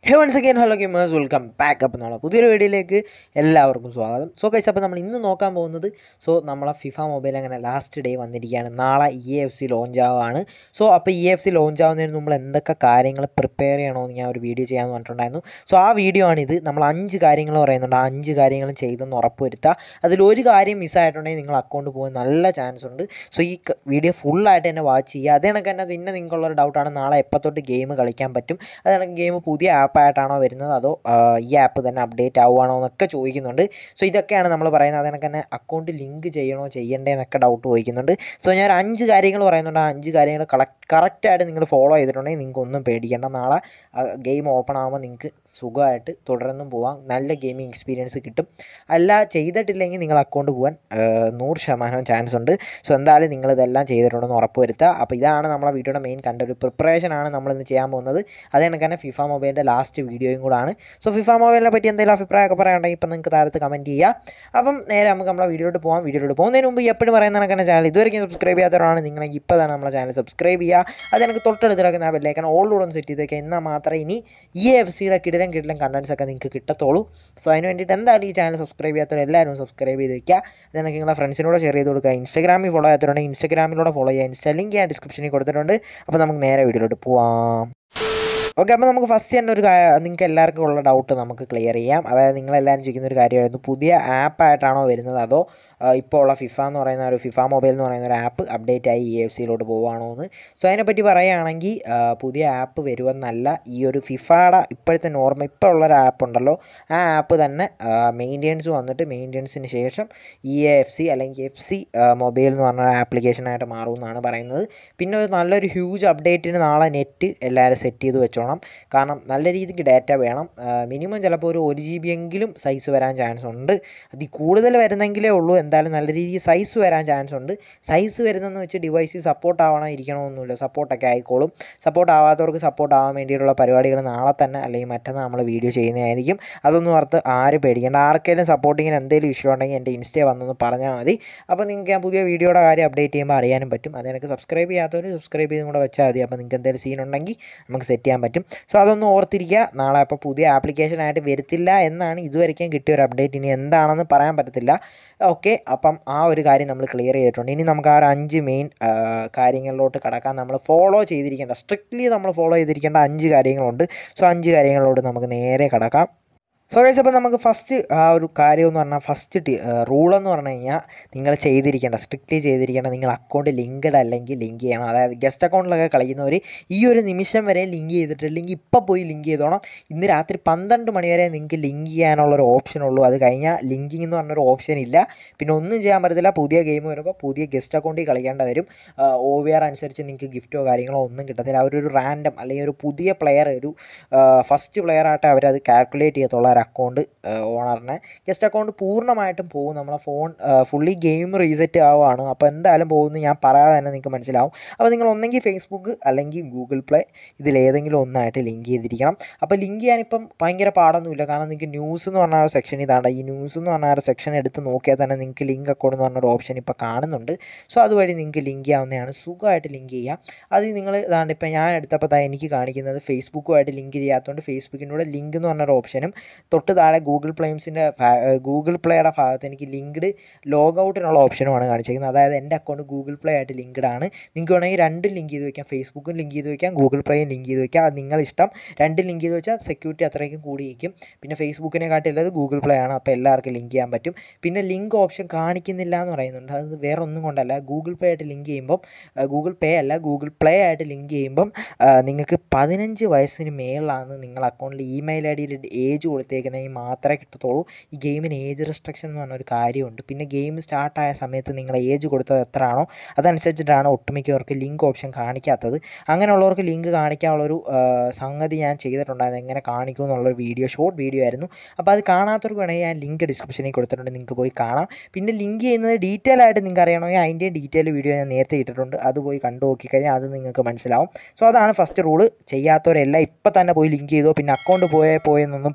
ഹേ once again hello gamers welcome back up എന്നുള്ള പുതിയൊരു വീഡിയോയിലേക്ക് എല്ലാവർക്കും സ്വാഗതം സോ കൈസ് അപ്പോൾ നമ്മൾ ഇന്ന് നോക്കാൻ പോകുന്നത് സോ നമ്മളെ ഫിഫ മൊബൈൽ അങ്ങനെ ലാസ്റ്റ് ഡേ വന്നിരിക്കുകയാണ് നാളെ ഇ എഫ് സി ലോഞ്ച് ആവുകയാണ് സോ അപ്പോൾ ഇ എഫ് സി ലോഞ്ച് ആവുന്നതിന് നമ്മൾ എന്തൊക്കെ കാര്യങ്ങൾ പ്രിപ്പയർ ചെയ്യണമെന്ന് ഞാൻ ഒരു വീഡിയോ ചെയ്യാമെന്ന് പറഞ്ഞിട്ടുണ്ടായിരുന്നു സോ ആ വീഡിയോ ആണിത് നമ്മൾ അഞ്ച് കാര്യങ്ങൾ പറയുന്നുണ്ട് ആ അഞ്ച് കാര്യങ്ങളും ചെയ്തെന്ന് ഉറപ്പുവരുത്തുക അതിലൊരു കാര്യം മിസ്സായിട്ടുണ്ടെങ്കിൽ നിങ്ങൾ അക്കൗണ്ട് പോകാൻ നല്ല ചാൻസ് ഉണ്ട് സോ ഈ ക- വീഡിയോ ഫുള്ളായിട്ട് തന്നെ വാച്ച് ചെയ്യുക അതേ കണക്ക് തന്നെ പിന്നെ നിങ്ങൾക്കുള്ളൊരു ഡൗട്ടാണ് നാളെ എപ്പോൾ തൊട്ട് ഗെയിം കളിക്കാൻ പറ്റും അതാണ് ഗെയിം പുതിയ ആപ്പായിട്ടാണോ വരുന്നത് അതോ ആ, ഈ ആപ്പ് തന്നെ അപ്ഡേറ്റ് ആവുകയാണോ എന്നൊക്കെ ചോദിക്കുന്നുണ്ട് സോ ഇതൊക്കെയാണ് നമ്മൾ പറയുന്നത് അതിനൊക്കെ തന്നെ അക്കൗണ്ട് ലിങ്ക് ചെയ്യണോ ചെയ്യണ്ടേ എന്നൊക്കെ ഡൗട്ട് ചോദിക്കുന്നുണ്ട് സോ ഞാൻ ഒരു അഞ്ച് കാര്യങ്ങൾ പറയുന്നുണ്ട് ആ അഞ്ച് കാര്യങ്ങൾ കളക്ട് കറക്റ്റായിട്ട് നിങ്ങൾ ഫോളോ ചെയ്തിട്ടുണ്ടെങ്കിൽ നിങ്ങൾക്ക് ഒന്നും പേടിക്കേണ്ട നാളെ ഗെയിം ഓപ്പൺ ആകുമ്പോൾ നിങ്ങൾക്ക് സുഖമായിട്ട് തുടർന്നും പോവാം നല്ല ഗെയിമിംഗ് എക്സ്പീരിയൻസ് കിട്ടും അല്ല ചെയ്തിട്ടില്ലെങ്കിൽ നിങ്ങൾ അക്കൗണ്ട് പോകാൻ ആ, നൂറ് ശതമാനം ചാൻസ് ഉണ്ട് സോ എന്തായാലും നിങ്ങൾ ഇതെല്ലാം ചെയ്തിട്ടുണ്ടെന്ന് ഉറപ്പ് വരുത്തുക അപ്പോൾ ഇതാണ് നമ്മളെ വീഡിയോയുടെ മെയിൻ കണ്ട ഒരു പ്രിപ്പറേഷനാണ് നമ്മളിന്ന് ചെയ്യാൻ പോകുന്നത് അത് കണക്ക് തന്നെ ഫിഫ മൊബൈലിൻ്റെ ലാസ്റ്റ് വീഡിയോയും കൂടാണ് സോ ഫിഫ മൊബൈലിനെ പറ്റി എന്തെങ്കിലും അഭിപ്രായമൊക്കെ പറയാനുണ്ടെങ്കിൽ ഇപ്പം നിങ്ങൾക്ക് താഴത്ത് കമൻറ്റ് ചെയ്യുക അപ്പം നേരെ നമുക്ക് നമ്മളെ വീഡിയോയിട്ട് പോകാം വീഡിയോയിട്ട് പോകുന്നതിന് മുമ്പ് എപ്പോഴും പറയുന്ന കണക്കാണ് ചാനൽ ഇതുവരെയും സബ്സ്ക്രൈബ് ചെയ്യാത്തവരാണ് നിങ്ങൾ ഇപ്പോൾ തന്നെ നമ്മളെ ചാനൽ സബ്സ്ക്രൈബ് ചെയ്യുക അത് എനിക്ക് തൊട്ടടുത്ത് കിടക്കുന്ന ആ ബെല്ലേക്കാൻ ഓൾറെഡി ഒന്ന് സെറ്റ് ചെയ്ത് വെക്കുക എന്നാൽ മാത്രമേ ഇനി ഈ എഫ് സിയുടെ കിടിലം കിടിലം കണ്ടൻസ് ഒക്കെ നിങ്ങൾക്ക് കിട്ടത്തുള്ളൂ സോ അതിന് വേണ്ടിയിട്ട് എന്തായാലും ഈ ചാനൽ സബ്സ്ക്രൈബ് ചെയ്യാത്തവർ എല്ലാവരും സബ്സ്ക്രൈബ് ചെയ്ത് വെക്കുക അത് എനിക്ക് നിങ്ങളുടെ ഫ്രണ്ട്സിനോട് ഷെയർ ചെയ്ത് കൊടുക്കുക ഇൻസ്റ്റാഗ്രാമിൽ ഫോളോ ചെയ്യാത്തവരുണ്ടെങ്കിൽ ഇൻസ്റ്റാഗ്രാമിലൂടെ ഫോളോ ചെയ്യുക ഇൻസ്റ്റാ ലിങ്ക് ഞാൻ ഡിസ്ക്രിപ്ഷനിൽ കൊടുത്തിട്ടുണ്ട് അപ്പോൾ നമുക്ക് നേരെ വീഡിയോയിലോട്ട് പോവാം ഓക്കെ അപ്പോൾ നമുക്ക് ഫസ്റ്റ് തന്നെ ഒരു നിങ്ങൾക്ക് എല്ലാവർക്കും ഉള്ള ഡൗട്ട് നമുക്ക് ക്ലിയർ ചെയ്യാം അതായത് നിങ്ങളെല്ലാവരും ചോദിക്കുന്ന ഒരു കാര്യമായിരുന്നു പുതിയ ആപ്പായിട്ടാണോ വരുന്നത് അതോ ആ, ഇപ്പോൾ ഉള്ള ഫിഫ എന്ന് പറയുന്ന ഒരു ഫിഫ മൊബൈൽ എന്ന് പറയുന്ന ഒരു ആപ്പ് അപ്ഡേറ്റ് ആയി ഇ എഫ് സിയിലോട്ട് പോവുകയാണോ എന്ന് സോ അതിനെപ്പറ്റി പറയുകയാണെങ്കിൽ ആ, പുതിയ ആപ്പ് വരുമെന്നല്ല ഈ ഒരു ഫിഫയുടെ ഇപ്പോഴത്തെ നോർമൽ ഇപ്പോൾ ഉള്ളൊരു ആപ്പ് ഉണ്ടല്ലോ ആ ആപ്പ് തന്നെ മെയിൻ്റെനൻസ് വന്നിട്ട് മെയിൻ്റെനൻസിന് ശേഷം ഇ എഫ് സി അല്ലെങ്കിൽ എഫ് സി മൊബൈൽ എന്ന് പറഞ്ഞ ആപ്ലിക്കേഷനായിട്ട് മാറുമെന്നാണ് പറയുന്നത് പിന്നെ ഒരു നല്ലൊരു ഹ്യൂജ് അപ്ഡേറ്റിന് നാളെ നെറ്റ് എല്ലാവരും സെറ്റ് ചെയ്ത് വെച്ചോണം കാരണം നല്ല രീതിക്ക് ഡാറ്റ വേണം മിനിമം ചിലപ്പോൾ ഒരു ഒരു ജി ബി എങ്കിലും സൈസ് വരാൻ ചാൻസ് ഉണ്ട് അതിൽ കൂടുതൽ വരുന്നെങ്കിലേ ഉള്ളൂ എന്തായാലും നല്ല രീതിയിൽ സൈസ് വരാൻ ചാൻസ് ഉണ്ട് സൈസ് വരുന്നതെന്ന് വെച്ച് ഡിവൈസ് സപ്പോർട്ട് ആവണം ഇരിക്കണമെന്നൊന്നുമില്ല സപ്പോർട്ടൊക്കെ ആയിക്കോളും സപ്പോർട്ട് ആവാത്തവർക്ക് സപ്പോർട്ട് ആവാൻ വേണ്ടിയിട്ടുള്ള പരിപാടികൾ നാളെ തന്നെ അല്ലെങ്കിൽ മറ്റന്നാൾ നമ്മൾ വീഡിയോ ചെയ്യുന്നതായിരിക്കും അതൊന്നും ഓർത്ത് ആരും പേടിക്കേണ്ട ആർക്കെങ്കിലും സപ്പോർട്ടിങ്ങിന് എന്തെങ്കിലും ഇഷ്യൂ ഉണ്ടെങ്കിൽ എൻ്റെ ഇൻസ്റ്റേ വന്നൊന്ന് പറഞ്ഞാൽ മതി അപ്പോൾ നിങ്ങൾക്ക് ഞാൻ പുതിയ വീഡിയോയുടെ കാര്യം അപ്ഡേറ്റ് ചെയ്യുമ്പോൾ അറിയാനും പറ്റും അത് എനിക്ക് സബ്സ്ക്രൈബ് ചെയ്യാത്തവർ സബ്സ്ക്രൈബ് ചെയ്തും കൂടെ വെച്ചാൽ മതി അപ്പോൾ നിങ്ങൾക്ക് എന്തെങ്കിലും സീൻ ഉണ്ടെങ്കിൽ നമുക്ക് സെറ്റ് ചെയ്യാൻ പറ്റും സോ അതൊന്ന് ഓർത്തിരിക്കുക നാളെ അപ്പോൾ പുതിയ ആപ്ലിക്കേഷനായിട്ട് വരത്തില്ല എന്നാണ് ഇതുവരെയ്ക്കും കിട്ടിയ ഒരു അപ്ഡേറ്റ് ഇനി എന്താണെന്ന് പറയാൻ പറ്റത്തില്ല ഓക്കെ അപ്പം ആ ഒരു കാര്യം നമ്മൾ ക്ലിയർ ചെയ്തിട്ടുണ്ട് ഇനി നമുക്ക് ആ ഒരു അഞ്ച് മെയിൻ കാര്യങ്ങളിലോട്ട് കടക്കാൻ നമ്മൾ ഫോളോ ചെയ്തിരിക്കേണ്ട സ്ട്രിക്ട്ലി നമ്മൾ ഫോളോ ചെയ്തിരിക്കേണ്ട അഞ്ച് കാര്യങ്ങളുണ്ട് സോ അഞ്ച് കാര്യങ്ങളിലോട്ട് നമുക്ക് നേരെ കടക്കാം സോ ഗൈസ് അപ്പോൾ നമുക്ക് ഫസ്റ്റ് ആ ഒരു കാര്യം എന്ന് പറഞ്ഞാൽ ഫസ്റ്റ് റൂളെന്ന് പറഞ്ഞു കഴിഞ്ഞാൽ നിങ്ങൾ ചെയ്തിരിക്കേണ്ട സ്ട്രിക്റ്റ്ലി ചെയ്തിരിക്കേണ്ട നിങ്ങൾ അക്കൗണ്ട് ലിങ്ക്ഡ് അല്ലെങ്കിൽ ലിങ്ക് ചെയ്യണം അതായത് ഗസ്റ്റ് അക്കൗണ്ടിലൊക്കെ കളിക്കുന്നവർ ഈ ഒരു നിമിഷം വരെ ലിങ്ക് ചെയ്തിട്ടില്ലെങ്കിൽ ഇപ്പോൾ പോയി ലിങ്ക് ചെയ്തോണം ഇന്ന് രാത്രി പന്ത്രണ്ട് മണി വരെ നിങ്ങൾക്ക് ലിങ്ക് ചെയ്യാനുള്ളൊരു ഓപ്ഷൻ ഉള്ളൂ അത് കഴിഞ്ഞാൽ ലിങ്കിങ് എന്ന് പറഞ്ഞൊരു ഓപ്ഷൻ ഇല്ല പിന്നെ ഒന്നും ചെയ്യാൻ പറ്റത്തില്ല പുതിയ ഗെയിം വരുമ്പോൾ പുതിയ ഗസ്റ്റ് അക്കൗണ്ടിൽ കളിക്കേണ്ട വരും ഒ വി ആർ അനുസരിച്ച് നിങ്ങൾക്ക് ഗിഫ്റ്റോ കാര്യങ്ങളോ ഒന്നും കിട്ടത്തില്ല അവരൊരു റാൻഡം അല്ലെങ്കിൽ ഒരു പുതിയ പ്ലെയർ ഒരു ഫസ്റ്റ് പ്ലെയർ ആയിട്ട് അവരത് കാൽക്കുലേറ്റ് ചെയ്യത്തുള്ള ഒരു അക്കൗണ്ട് ഓണറിനെ ജസ്റ്റ് അക്കൗണ്ട് പൂർണ്ണമായിട്ടും പോകും നമ്മളെ ഫോൺ ഫുള്ളി ഗെയിം റീസെറ്റ് ആവുകയാണ് അപ്പോൾ എന്തായാലും പോകുമെന്ന് ഞാൻ പറയാതെ തന്നെ നിങ്ങൾക്ക് മനസ്സിലാവും അപ്പോൾ നിങ്ങൾ ഒന്നെങ്കിൽ ഫേസ്ബുക്ക് അല്ലെങ്കിൽ ഗൂഗിൾ പ്ലേ ഇതിലേതെങ്കിലും ഒന്നായിട്ട് ലിങ്ക് ചെയ്തിരിക്കണം അപ്പോൾ ലിങ്ക് ചെയ്യാനിപ്പം ഭയങ്കര പാടൊന്നുമില്ല കാരണം നിങ്ങൾക്ക് ന്യൂസ് എന്ന് പറഞ്ഞ ആ ഒരു സെക്ഷൻ ഇതാണ് ഈ ന്യൂസ് എന്ന് പറഞ്ഞ ആ ഒരു സെക്ഷൻ എടുത്ത് നോക്കിയാൽ തന്നെ നിങ്ങൾക്ക് ലിങ്ക് അക്കൗണ്ട് എന്ന് പറഞ്ഞൊരു ഓപ്ഷൻ ഇപ്പോൾ കാണുന്നുണ്ട് സോ അതുവഴി നിങ്ങൾക്ക് ലിങ്ക് ചെയ്യാവുന്നതാണ് സുഖമായിട്ട് ലിങ്ക് ചെയ്യാം അത് നിങ്ങൾ ഇതാണ്ട് ഇപ്പോൾ ഞാൻ എടുത്തപ്പോൾ ദാ എനിക്ക് കാണിക്കുന്നത് ഫേസ്ബുക്കുമായിട്ട് ലിങ്ക് ചെയ്യാത്തതുകൊണ്ട് ഫേസ്ബുക്കിൻ്റെ കൂടെ ലിങ്ക് എന്ന് പറഞ്ഞൊരു ഓപ്ഷനും തൊട്ട് താഴെ ഗൂഗിൾ പ്ലേംസിൻ്റെ ഗൂഗിൾ പ്ലേയുടെ ഭാഗത്ത് എനിക്ക് ലിങ്ക്ഡ് ലോഗ് ഔട്ടിനുള്ള ഓപ്ഷനുമാണ് കാണിച്ചിരിക്കുന്നത് അതായത് എൻ്റെ അക്കൗണ്ട് ഗൂഗിൾ പ്ലേ ആയിട്ട് ലിങ്ക്ഡ് ആണ് നിങ്ങൾക്ക് വേണമെങ്കിൽ രണ്ടും ലിങ്ക് ചെയ്ത് വയ്ക്കാം ഫേസ്ബുക്കും ലിങ്ക് ചെയ്ത് വയ്ക്കാം ഗൂഗിൾ പ്ലേയും ലിങ്ക് ചെയ്ത് വയ്ക്കാം അത് നിങ്ങളിഷ്ടം രണ്ടും ലിങ്ക് ചെയ്ത് വെച്ചാൽ സെക്യൂരിറ്റി അത്രയ്ക്കും കൂടിയിരിക്കും പിന്നെ ഫേസ്ബുക്കിനെക്കാട്ടിലുള്ളത് ഗൂഗിൾ പ്ലേ ആണ് അപ്പോൾ എല്ലാവർക്കും ലിങ്ക് ചെയ്യാൻ പറ്റും പിന്നെ ലിങ്ക് ഓപ്ഷൻ കാണിക്കുന്നില്ല എന്ന് പറയുന്നുണ്ട് അത് വേറെ ഒന്നും കൊണ്ടല്ല ഗൂഗിൾ പേ ആയിട്ട് ലിങ്ക് ചെയ്യുമ്പം ഗൂഗിൾ പേ അല്ല ഗൂഗിൾ പ്ലേ ആയിട്ട് ലിങ്ക് ചെയ്യുമ്പം ആ, നിങ്ങൾക്ക് പതിനഞ്ച് വയസ്സിന് മേളിലാണ് നിങ്ങൾ അക്കൗണ്ടിൽ ഇമെയിൽ ഐ ഡിയിൽ ഏജ് കൊടുത്തേക്കുന്നതെങ്കിൽ മാത്രമേ കിട്ടത്തുള്ളൂ ഈ ഗെയിമിന് ഏജ് റെസ്ട്രിക്ഷൻ എന്ന് പറഞ്ഞൊരു കാര്യമുണ്ട് പിന്നെ ഗെയിം സ്റ്റാർട്ടായ സമയത്ത് നിങ്ങൾ ഏജ് കൊടുത്തത് എത്രയാണോ അതനുസരിച്ചിട്ടാണ് ഒട്ടുമിക്കവർക്ക് ലിങ്ക് ഓപ്ഷൻ കാണിക്കാത്തത് അങ്ങനെയുള്ളവർക്ക് ലിങ്ക് കാണിക്കാനുള്ളൊരു ആ, സംഗതി ഞാൻ ചെയ്തിട്ടുണ്ടായിരുന്നു എങ്ങനെ കാണിക്കും എന്നുള്ളൊരു വീഡിയോ ഷോർട്ട് വീഡിയോ ആയിരുന്നു അപ്പോൾ അത് കാണാത്തവർക്ക് വേണമെങ്കിൽ ഞാൻ ലിങ്ക് ഡിസ്ക്രിപ്ഷനിൽ കൊടുത്തിട്ടുണ്ട് നിങ്ങൾക്ക് പോയി കാണാം പിന്നെ ലിങ്ക് ചെയ്യുന്നത് ഡീറ്റെയിൽ ആയിട്ട് നിങ്ങൾക്ക് അറിയണമെങ്കിൽ അതിൻ്റെ ഡീറ്റെയിൽ വീഡിയോ ഞാൻ നേരത്തെ ഇട്ടിട്ടുണ്ട് അത് പോയി കണ്ടു നോക്കിക്കഴിഞ്ഞാൽ അത് നിങ്ങൾക്ക് മനസ്സിലാവും സോ അതാണ് ഫസ്റ്റ് റൂള് ചെയ്യാത്തവരെല്ലാം ഇപ്പം തന്നെ പോയി ലിങ്ക് ചെയ്തോ പിന്നെ അക്കൗണ്ട് പോയേ പോയെന്നൊന്നും പറഞ്ഞിട്ട്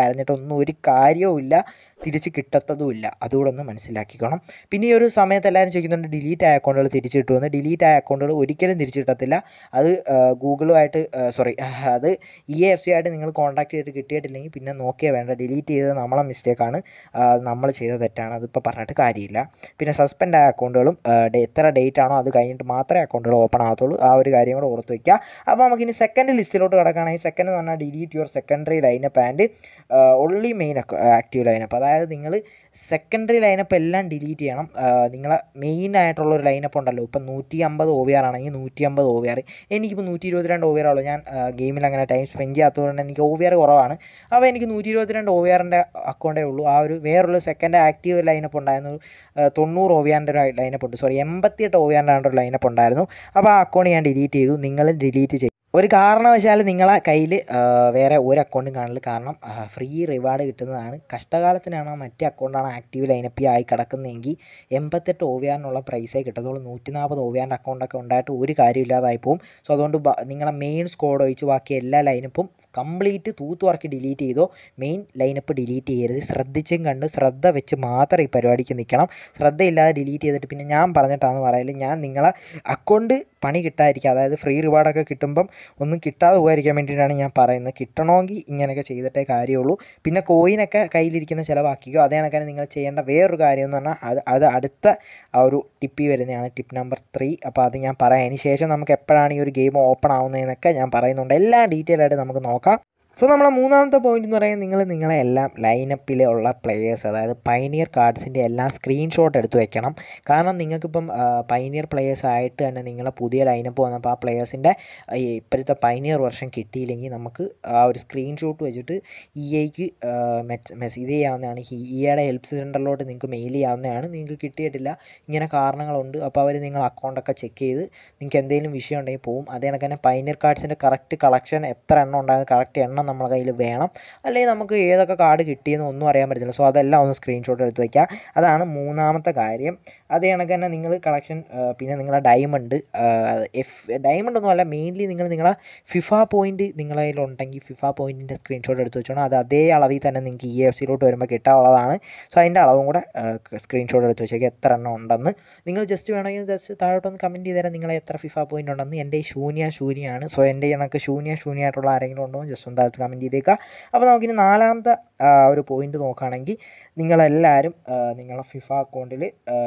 കരഞ്ഞിട്ടൊന്നും ഒരു കാര്യവും ഇല്ല തിരിച്ച് കിട്ടത്തതുമില്ല അതുകൂടെ ഒന്ന് മനസ്സിലാക്കിക്കണം പിന്നെ ഈ ഒരു സമയത്ത് എല്ലാവരും ചോദിക്കുന്നുണ്ട് ഡിലീറ്റ് ആയ അക്കൗണ്ടുകൾ തിരിച്ച് കിട്ടുമെന്ന് ഡിലീറ്റ് ആയ അക്കൗണ്ടുകൾ ഒരിക്കലും തിരിച്ച് കിട്ടത്തില്ല അത് ഗൂഗിളുമായിട്ട് സോറി അത് ഇ എ എഫ് സി ആയിട്ട് നിങ്ങൾ കോൺടാക്ട് ചെയ്തിട്ട് കിട്ടിയിട്ടില്ലെങ്കിൽ പിന്നെ നോക്കിയേ വേണ്ട ഡിലീറ്റ് ചെയ്തത് നമ്മളെ മിസ്റ്റേക്കാണ് നമ്മൾ ചെയ്ത തെറ്റാണ് അതിപ്പോൾ പറഞ്ഞിട്ട് കാര്യമില്ല പിന്നെ സസ്പെൻഡ് ആയ അക്കൗണ്ടുകളും എത്ര ഡേറ്റ് ആണോ അത് കഴിഞ്ഞിട്ട് മാത്രമേ അക്കൗണ്ടുകൾ ഓപ്പൺ ആകത്തുള്ളൂ ആ ഒരു കാര്യം കൂടെ ഓർത്ത് വയ്ക്കുക അപ്പോൾ നമുക്കിനി സെക്കൻഡ് ലിസ്റ്റിലോട്ട് കിടക്കുകയാണെങ്കിൽ സെക്കൻഡ് എന്ന് പറഞ്ഞാൽ delete your secondary lineup and only main active lineup അതായത് നിങ്ങൾ സെക്കൻഡറി ലൈനപ്പ് എല്ലാം ഡിലീറ്റ് ചെയ്യണം നിങ്ങളെ മെയിൻ ആയിട്ടുള്ള ഒരു ലൈനപ്പ് ഉണ്ടല്ലോ ഇപ്പം നൂറ്റി അമ്പത് ഒ വി ആർ ആണെങ്കിൽ നൂറ്റി അമ്പത് ഒ വി ആർ എനിക്കിപ്പോൾ നൂറ്റി ഇരുപത്തിരണ്ട് ഒ വി ആർ ഉള്ളൂ ഞാൻ ഗെയിമിൽ അങ്ങനെ ടൈം സ്പെൻഡ് ചെയ്യാത്തതുകൊണ്ട് എനിക്ക് ഒ വി ആർ കുറവാണ് അപ്പോൾ എനിക്ക് നൂറ്റി ഇരുപത്തിരണ്ട് ഒ വി ആറിൻ്റെ അക്കൗണ്ടേ ഉള്ളൂ ആ ഒരു വേറൊരു സെക്കൻഡ് ആക്റ്റീവ് ലൈനപ്പ് ഉണ്ടായിരുന്നു തൊണ്ണൂറ് ഒ വി ആറിൻ്റെ ഒരു ലൈനപ്പ് ഉണ്ട് സോറി എൺപത്തിയെട്ട് ഒ വി ആറിൻ്റെ ഒരു ലൈനപ്പ് ഉണ്ടായിരുന്നു അപ്പോൾ ആ അക്കൗണ്ട് ഞാൻ ഡിലീറ്റ് ചെയ്തു നിങ്ങളും ഡിലീറ്റ് ചെയ്തു ഒരു കാരണവശാലും നിങ്ങളെ കയ്യിൽ വേറെ ഒരു അക്കൗണ്ടും കാണില്ല കാരണം ഫ്രീ റിവാർഡ് കിട്ടുന്നതാണ് കഷ്ടകാലത്തിനാണ് മറ്റേ അക്കൗണ്ടാണ് ആക്റ്റീവ് ലൈനപ്പ് ആയി കിടക്കുന്നതെങ്കിൽ എൺപത്തെട്ട് ഒ വി ആറിനുള്ള പ്രൈസേ കിട്ടത്തുള്ളൂ നൂറ്റി നാൽപ്പത് ഒ വി ആറിൻ്റെ അക്കൗണ്ടൊക്കെ ഉണ്ടായിട്ട് ഒരു കാര്യമില്ലാതായി പോകും സോ അതുകൊണ്ട് നിങ്ങളെ മെയിൻ സ്കോഡ് ഒഴിച്ച് ബാക്കി എല്ലാ ലൈനപ്പും കംപ്ലീറ്റ് തൂത്തുവറക്കി ഡിലീറ്റ് ചെയ്തോ മെയിൻ ലൈനപ്പ് ഡിലീറ്റ് ചെയ്യരുത് ശ്രദ്ധിച്ചും കണ്ട് ശ്രദ്ധ വെച്ച് മാത്രം ഈ പരിപാടിക്ക് നിൽക്കണം ശ്രദ്ധയില്ലാതെ ഡിലീറ്റ് ചെയ്തിട്ട് പിന്നെ ഞാൻ പറഞ്ഞിട്ടാണ് പറയല് ഞാൻ നിങ്ങളെ അക്കൗണ്ട് പണി കിട്ടാതിരിക്കുക അതായത് ഫ്രീ റിവാർഡൊക്കെ കിട്ടുമ്പം ഒന്നും കിട്ടാതെ പോകാതിരിക്കാൻ വേണ്ടിയിട്ടാണ് ഞാൻ പറയുന്നത് കിട്ടണമെങ്കിൽ ഇങ്ങനെയൊക്കെ ചെയ്തിട്ടേ കാര്യമുള്ളൂ പിന്നെ കോയിനൊക്കെ കയ്യിലിരിക്കുന്ന ചിലവാക്കിക്കോ അതേ കണക്കാണ് നിങ്ങൾ ചെയ്യേണ്ട വേറൊരു കാര്യം എന്ന് പറഞ്ഞാൽ അത് അത് അടുത്ത ആ ഒരു ടിപ്പിൽ വരുന്നതാണ് ടിപ്പ് നമ്പർ ത്രീ അപ്പോൾ അത് ഞാൻ പറയാം അതിന് ശേഷം നമുക്ക് എപ്പോഴാണ് ഈ ഒരു ഗെയിം ഓപ്പൺ ആവുന്നതെന്നൊക്കെ ഞാൻ പറയുന്നുണ്ട് എല്ലാം ഡീറ്റെയിൽ ആയിട്ട് നമുക്ക് നോക്കാം സോ നമ്മളെ മൂന്നാമത്തെ പോയിന്റ് എന്ന് പറയുന്നത് നിങ്ങൾ നിങ്ങളെ എല്ലാം ലൈനപ്പിലുള്ള പ്ലെയേഴ്സ് അതായത് പൈനിയർ കാർഡ്സിൻ്റെ എല്ലാം സ്ക്രീൻഷോട്ട് എടുത്ത് വെക്കണം കാരണം നിങ്ങൾക്കിപ്പം പൈനിയർ പ്ലെയേഴ്സ് ആയിട്ട് തന്നെ നിങ്ങളെ പുതിയ ലൈനപ്പ് വന്നപ്പോൾ ആ പ്ലെയേഴ്സിൻ്റെ ഇപ്പോഴത്തെ പൈനിയർ വർഷം കിട്ടിയില്ലെങ്കിൽ നമുക്ക് ആ ഒരു സ്ക്രീൻഷോട്ട് വെച്ചിട്ട് ഇ ഐക്ക് മെസ്സേജ് ചെയ്യാവുന്നതാണ് ഇയുടെ ഹെൽപ്പ് സെൻറ്ററിലോട്ട് നിങ്ങൾക്ക് മെയിൽ ചെയ്യാവുന്നതാണ് നിങ്ങൾക്ക് കിട്ടിയിട്ടില്ല ഇങ്ങനെ കാരണങ്ങളുണ്ട് അപ്പോൾ അവർ നിങ്ങൾ അക്കൗണ്ടൊക്കെ ചെക്ക് ചെയ്ത് നിങ്ങൾക്ക് എന്തെങ്കിലും വിഷയം ഉണ്ടെങ്കിൽ പോകും അതേ കണക്ക് തന്നെ പൈനിയർ കാർഡ്സിൻ്റെ കറക്റ്റ് കളക്ഷൻ എത്ര എണ്ണം ഉണ്ടായത് കറക്റ്റ് എണ്ണം നമ്മളെ കയ്യിൽ വേണം അല്ലെങ്കിൽ നമുക്ക് ഏതൊക്കെ കാർഡ് കിട്ടിയെന്ന് ഒന്നും അറിയാൻ പറ്റത്തില്ല സോ അതെല്ലാം ഒന്ന് സ്ക്രീൻഷോട്ട് എടുത്ത് വയ്ക്കുക അതാണ് മൂന്നാമത്തെ കാര്യം അതേ കണക്ക് തന്നെ നിങ്ങൾ കളക്ഷൻ പിന്നെ നിങ്ങളുടെ ഡയമണ്ട് എഫ് ഡയമണ്ട് ഒന്നും അല്ല മെയിൻലി നിങ്ങൾ നിങ്ങളെ ഫിഫ പോയിന്റ് നിങ്ങളുടെ കയ്യിലുണ്ടെങ്കിൽ ഫിഫ പോയിൻറ്റിൻ്റെ സ്ക്രീൻഷോട്ട് എടുത്ത് വെച്ചോണം അത് അതേ അളവിൽ തന്നെ നിങ്ങൾക്ക് ഇ എഫ് സിയിലോട്ട് വരുമ്പോൾ കിട്ടാനുള്ളതാണ് സോ അതിൻ്റെ അളവും കൂടെ സ്ക്രീൻഷോട്ട് എടുത്ത് വെച്ചേക്കുക എത്ര എണ്ണം ഉണ്ടെന്ന് നിങ്ങൾ ജസ്റ്റ് വേണമെങ്കിൽ ജസ്റ്റ് താഴോട്ടൊന്ന് കമൻറ്റ് ചെയ്ത് തരാം നിങ്ങളെ എത്ര ഫിഫ പോയിന്റ് ഉണ്ടെന്ന് എൻ്റെ ശൂന്യ ശൂന്യമാണ് സോ എൻ്റെ കണക്ക് ശൂന്യ ശൂന്യമായിട്ടുള്ള ആരെങ്കിലും ഉണ്ടോ ജസ്റ്റ് ഒന്ന് താഴത്ത് കമൻറ്റ് ചെയ്തേക്കുക അപ്പോൾ നമുക്കിനി നാലാമത്തെ ഒരു പോയിന്റ് നോക്കുകയാണെങ്കിൽ നിങ്ങളെല്ലാവരും നിങ്ങളെ ഫിഫ അക്കൗണ്ടിൽ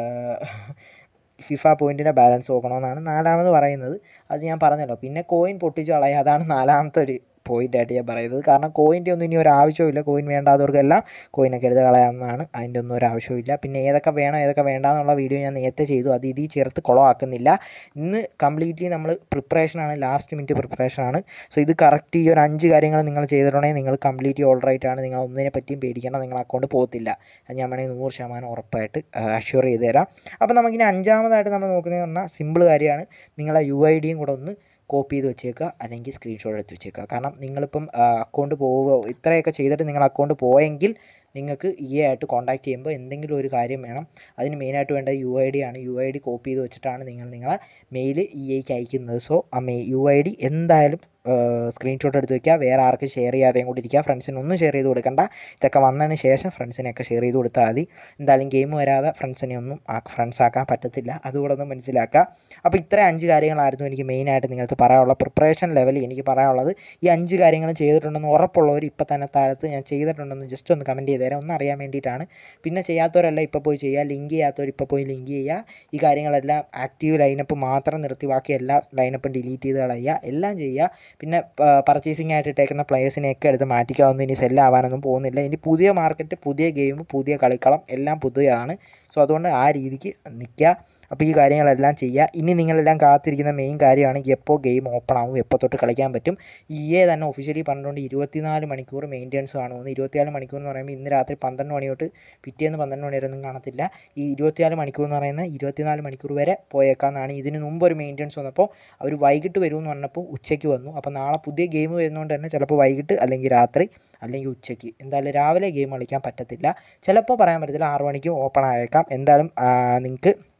ഫിഫ പോയിൻറ്റിൻ്റെ ബാലൻസ് നോക്കണമെന്നാണ് നാലാമത് പറയുന്നത് അത് ഞാൻ പറഞ്ഞല്ലോ പിന്നെ കോയിൻ പൊട്ടിച്ച് കളയുക അതാണ് നാലാമത്തെ ഒരു പോയിൻ്റായിട്ട് ഞാൻ പറയുന്നത് കാരണം കോയിൻ്റെ ഒന്നും ഇനി ഒരു ആവശ്യമില്ല കോയിൻ വേണ്ടാത്തവർക്കെല്ലാം കോയിനൊക്കെ എടുത്ത് കളയാവുന്നതാണ് അതിൻ്റെ ഒന്നും ഒരു ആവശ്യമില്ല പിന്നെ ഏതൊക്കെ വേണം ഏതൊക്കെ വേണ്ട എന്നുള്ള വീഡിയോ ഞാൻ നേരത്തെ ചെയ്തു അത് ഇതിൽ ചേർത്ത് കുളമാക്കുന്നില്ല ഇന്ന് കംപ്ലീറ്റ്ലി നമ്മൾ പ്രിപ്പറേഷനാണ് ലാസ്റ്റ് മിനിറ്റ് പ്രിപ്പറേഷനാണ് സോ ഇത് കറക്റ്റ് ഈ ഒരു അഞ്ച് കാര്യങ്ങൾ നിങ്ങൾ ചെയ്തിട്ടുണ്ടെങ്കിൽ നിങ്ങൾ കംപ്ലീറ്റ്ലി ഓൾ റൈറ്റ് ആണ് നിങ്ങൾ ഒന്നിനെ പറ്റിയും പേടിക്കേണ്ട നിങ്ങൾ അക്കൗണ്ട് പോകത്തില്ല അത് ഞാൻ വേണമെങ്കിൽ നൂറ് ശതമാനം ഉറപ്പായിട്ട് അഷ്യൂർ ചെയ്ത് തരാം അപ്പോൾ നമുക്കിനി അഞ്ചാമതായിട്ട് നമ്മൾ നോക്കുന്നത് പറഞ്ഞാൽ സിമ്പിൾ കാര്യമാണ് നിങ്ങളെ യു ഐ ഡിയും കൂടെ ഒന്ന് കോപ്പി ചെയ്ത് വെച്ചേക്കുക അല്ലെങ്കിൽ സ്ക്രീൻഷോട്ട് എടുത്ത് വെച്ചേക്കുക കാരണം നിങ്ങളിപ്പം അക്കൗണ്ട് പോവുക ഇത്രയൊക്കെ ചെയ്തിട്ട് നിങ്ങൾ അക്കൗണ്ട് പോയെങ്കിൽ നിങ്ങൾക്ക് ഇ എ ആയിട്ട് കോൺടാക്ട് ചെയ്യുമ്പോൾ എന്തെങ്കിലും ഒരു കാര്യം വേണം അതിന് മെയിനായിട്ട് വേണ്ടത് യു ഐ ഡി ആണ് യു ഐ ഡി കോപ്പി ചെയ്ത് വെച്ചിട്ടാണ് നിങ്ങൾ നിങ്ങളെ മെയിൽ ഇ ഐക്ക് അയക്കുന്നത് സോ ആ മെയ് യു ഐ ഡി എന്തായാലും സ്ക്രീൻഷോട്ട് എടുത്ത് വയ്ക്കുക വേറെ ആർക്കും ഷെയർ ചെയ്യാതെയും കൂടി ഇരിക്കുക ഫ്രണ്ട്സിന് ഒന്നും ഷെയർ ചെയ്ത് കൊടുക്കണ്ട ഇതൊക്കെ വന്നതിന് ശേഷം ഫ്രണ്ട്സിനെയൊക്കെ ഷെയർ ചെയ്ത് കൊടുത്താൽ മതി എന്തായാലും ഗെയിം വരാതെ ഫ്രണ്ട്സിനെ ഒന്നും ആ ഫ്രണ്ട്സ് ആക്കാൻ പറ്റത്തില്ല അതുകൂടെ ഒന്ന് മനസ്സിലാക്കുക അപ്പോൾ ഇത്ര അഞ്ച് കാര്യങ്ങളായിരുന്നു എനിക്ക് മെയിനായിട്ട് നിങ്ങൾക്ക് പറയാനുള്ള പ്രിപ്പറേഷൻ ലെവലിൽ എനിക്ക് പറയാനുള്ളത് ഈ അഞ്ച് കാര്യങ്ങൾ ചെയ്തിട്ടുണ്ടെന്ന് ഉറപ്പുള്ളവർ ഇപ്പോൾ തന്നെ താഴത്ത് ഞാൻ ചെയ്തിട്ടുണ്ടെന്ന് ജസ്റ്റ് ഒന്ന് കമൻറ്റ് ചെയ്ത് തരാം ഒന്ന് അറിയാൻ വേണ്ടിയിട്ടാണ് പിന്നെ ചെയ്യാത്തവരല്ല ഇപ്പോൾ പോയി ചെയ്യുക ലിങ്ക് ചെയ്യാത്തവർ ഇപ്പോൾ പോയി ലിങ്ക് ചെയ്യുക ഈ കാര്യങ്ങളെല്ലാം ആക്റ്റീവ് ലൈനപ്പ് മാത്രം നിർത്തി ബാക്കി എല്ലാ ലൈനപ്പും ഡിലീറ്റ് ചെയ്ത് കളയുക എല്ലാം ചെയ്യുക പിന്നെ പർച്ചേസിംഗ് ആയിട്ട് ഇട്ടേക്കുന്ന പ്ലേയേഴ്സിനെയൊക്കെ എടുത്ത് മാറ്റിക്കാവുന്ന ഇനി സെല്ലാവാനൊന്നും പോകുന്നില്ല ഇനി പുതിയ മാർക്കറ്റ് പുതിയ ഗെയിം പുതിയ കളിക്കളം എല്ലാം പുതിയതാണ് സോ അതുകൊണ്ട് ആ രീതിക്ക് നിൽക്കുക അപ്പോൾ ഈ കാര്യങ്ങളെല്ലാം ചെയ്യുക ഇനി നിങ്ങളെല്ലാം കാത്തിരിക്കുന്ന മെയിൻ കാര്യമാണ് എപ്പോൾ ഗെയിം ഓപ്പൺ ആവും എപ്പോൾ തൊട്ട് കളിക്കാൻ പറ്റും ഇ എ തന്നെ ഒഫീഷ്യലി പറഞ്ഞുകൊണ്ട് ഇരുപത്തിനാല് മണിക്കൂർ മെയിൻ്റെനൻസ് കാണുമെന്ന് ഇരുപത്തിനാല് മണിക്കൂർ എന്ന് പറയുമ്പോൾ ഇന്ന് രാത്രി പന്ത്രണ്ട് മണി തൊട്ട് പിറ്റേന്ന് പന്ത്രണ്ട് മണി വരെ ഒന്നും കാണത്തില്ല ഈ ഇരുപത്തിനാല് മണിക്കൂർ എന്ന് പറയുന്നത് ഇരുപത്തിനാല് മണിക്കൂർ വരെ പോയേക്കാന്നാണ് ഇതിന് മുമ്പ് ഒരു മെയിൻ്റെനൻസ് വന്നപ്പോൾ അവർ വൈകിട്ട് വരുമെന്ന് പറഞ്ഞപ്പോൾ ഉച്ചയ്ക്ക് വന്നു അപ്പോൾ നാളെ പുതിയ ഗെയിം വരുന്നതുകൊണ്ട് തന്നെ ചിലപ്പോൾ വൈകിട്ട് അല്ലെങ്കിൽ രാത്രി അല്ലെങ്കിൽ ഉച്ചയ്ക്ക് എന്തായാലും രാവിലെ ഗെയിം കളിക്കാൻ പറ്റത്തില്ല ചിലപ്പോൾ പറയാൻ പറ്റത്തില്ല ആറ് മണിക്ക് ഓപ്പൺ ആയേക്കാം എന്തായാലും നിങ്ങൾക്ക്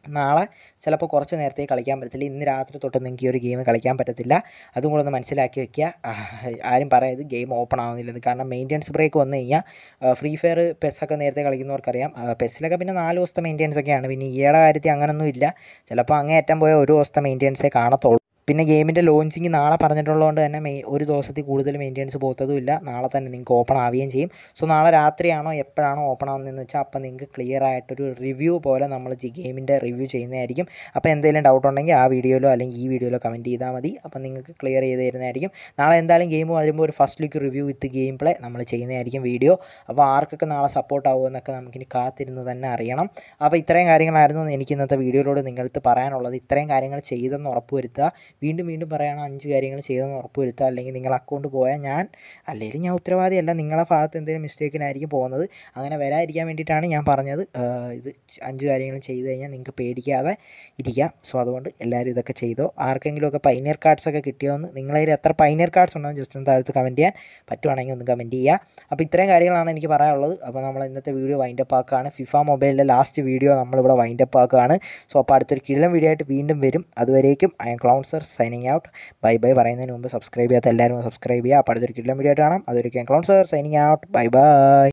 നാളെ ചിലപ്പോൾ കുറച്ച് നേരത്തെ കളിക്കാൻ പറ്റത്തില്ല ഇന്ന് രാത്രി തൊട്ട് നിങ്ങൾക്ക് ഈ ഒരു ഗെയിം കളിക്കാൻ പറ്റത്തില്ല അതും കൂടെ ഒന്ന് മനസ്സിലാക്കി വെക്കുക ആരും പറയരുത് ഗെയിം ഓപ്പൺ ആവുന്നില്ലെന്ന് കാരണം മെയിൻ്റെനൻസ് ബ്രേക്ക് വന്നു കഴിഞ്ഞാൽ ഫ്രീ ഫയർ പെസ്സൊക്കെ നേരത്തെ കളിക്കുന്നവർക്കറിയാം പെസ്സിലൊക്കെ പിന്നെ നാല് ദിവസത്തെ മെയിൻ്റെനൻസ് ഒക്കെയാണ് പിന്നെ ഈയുടെ കാര്യത്തിൽ അങ്ങനൊന്നും ഇല്ല ചിലപ്പോൾ അങ്ങേയറ്റം പോയ ഒരു ദിവസത്തെ മെയിൻ്റെനൻസേ കാണത്തുള്ളൂ പിന്നെ ഗെയിമിൻ്റെ ലോഞ്ചിങ് നാളെ പറഞ്ഞിട്ടുള്ളതുകൊണ്ട് തന്നെ മെയ് ഒരു ദിവസത്തിൽ കൂടുതൽ മെയിൻ്റെനൻസ് പോകത്തതും ഇല്ല നാളെ തന്നെ നിങ്ങൾക്ക് ഓപ്പൺ ആവുകയും ചെയ്യും സോ നാളെ രാത്രിയാണോ എപ്പോഴാണോ ഓപ്പൺ ആവുന്നതെന്ന് വെച്ചാൽ അപ്പോൾ നിങ്ങൾക്ക് ക്ലിയർ ആയിട്ടൊരു റിവ്യൂ പോലെ നമ്മൾ ഗെയിമിൻ്റെ റിവ്യൂ ചെയ്യുന്നതായിരിക്കും അപ്പോൾ എന്തെങ്കിലും ഡൗട്ട് ഉണ്ടെങ്കിൽ ആ വീഡിയോയിലോ അല്ലെങ്കിൽ ഈ വീഡിയോയിലോ കമൻറ്റ് ചെയ്താൽ മതി അപ്പോൾ നിങ്ങൾക്ക് ക്ലിയർ ചെയ്ത് തരുന്നതായിരിക്കും നാളെ എന്തായാലും ഗെയിം വരുമ്പോൾ ഒരു first look review with gameplay നമ്മൾ ചെയ്യുന്നതായിരിക്കും വീഡിയോ അപ്പോൾ ആർക്കൊക്കെ നാളെ സപ്പോർട്ട് ആവുമെന്നൊക്കെ നമുക്കിനി കാത്തിരുന്ന് തന്നെ അറിയണം അപ്പോൾ ഇത്രയും കാര്യങ്ങളായിരുന്നു എനിക്ക് ഇന്നത്തെ വീഡിയോയിലൂടെ നിങ്ങളടുത്ത് പറയാനുള്ളത് ഇത്രയും കാര്യങ്ങൾ ചെയ്തെന്ന് ഉറപ്പ് വരുത്തുക വീണ്ടും വീണ്ടും പറയുകയാണ് അഞ്ച് കാര്യങ്ങൾ ചെയ്തെന്ന് ഉറപ്പ് വരുത്തുക അല്ലെങ്കിൽ നിങ്ങൾ അക്കൗണ്ട് പോയാൽ ഞാൻ അല്ലെങ്കിൽ ഞാൻ ഉത്തരവാദിയല്ല നിങ്ങളെ ഭാഗത്ത് എന്തെങ്കിലും മിസ്റ്റേക്കിനായിരിക്കും പോകുന്നത് അങ്ങനെ വരാതിരിക്കാൻ വേണ്ടിയിട്ടാണ് ഞാൻ പറഞ്ഞത് ഇത് അഞ്ച് കാര്യങ്ങൾ ചെയ്ത് കഴിഞ്ഞാൽ നിങ്ങൾക്ക് പേടിക്കാതെ ഇരിക്കാം സോ അതുകൊണ്ട് എല്ലാവരും ഇതൊക്കെ ചെയ്തോ ആർക്കെങ്കിലുമൊക്കെ പൈനിയർ കാർഡ്സ് ഒക്കെ കിട്ടിയോന്ന് നിങ്ങളതിൽ എത്ര പൈനിയർ കാർഡ്സ് ഉണ്ടോ ജസ്റ്റ് ഒന്ന് താഴത്ത് കമൻറ്റ് ചെയ്യാൻ പറ്റുവാണെങ്കിൽ ഒന്ന് കമൻറ്റ് ചെയ്യുക അപ്പോൾ ഇത്രയും കാര്യങ്ങളാണ് എനിക്ക് പറയാനുള്ളത് അപ്പോൾ നമ്മൾ ഇന്നത്തെ വീഡിയോ വൈൻഡപ്പ് ആക്കുകയാണ് ഫിഫ മൊബൈലിൻ്റെ ലാസ്റ്റ് വീഡിയോ നമ്മളിവിടെ വൈൻഡപ്പ് ആക്കുകയാണ് സോ അപ്പോൾ അടുത്തൊരു കിഴം വീഡിയോ ആയിട്ട് വീണ്ടും വരും അതുവരേക്കും I'm clown sir signing out bye bye പറയുന്നതിന് മുമ്പ് സബ്സ്ക്രൈബ് ചെയ്യാത്ത എല്ലാവരും സബ്സ്ക്രൈബ് ചെയ്യുക അപ്പോൾ അടുത്തൊരു കിഴം വീഡിയോ ആയിട്ട് കാണാം അതൊരു clown sir signing out bye by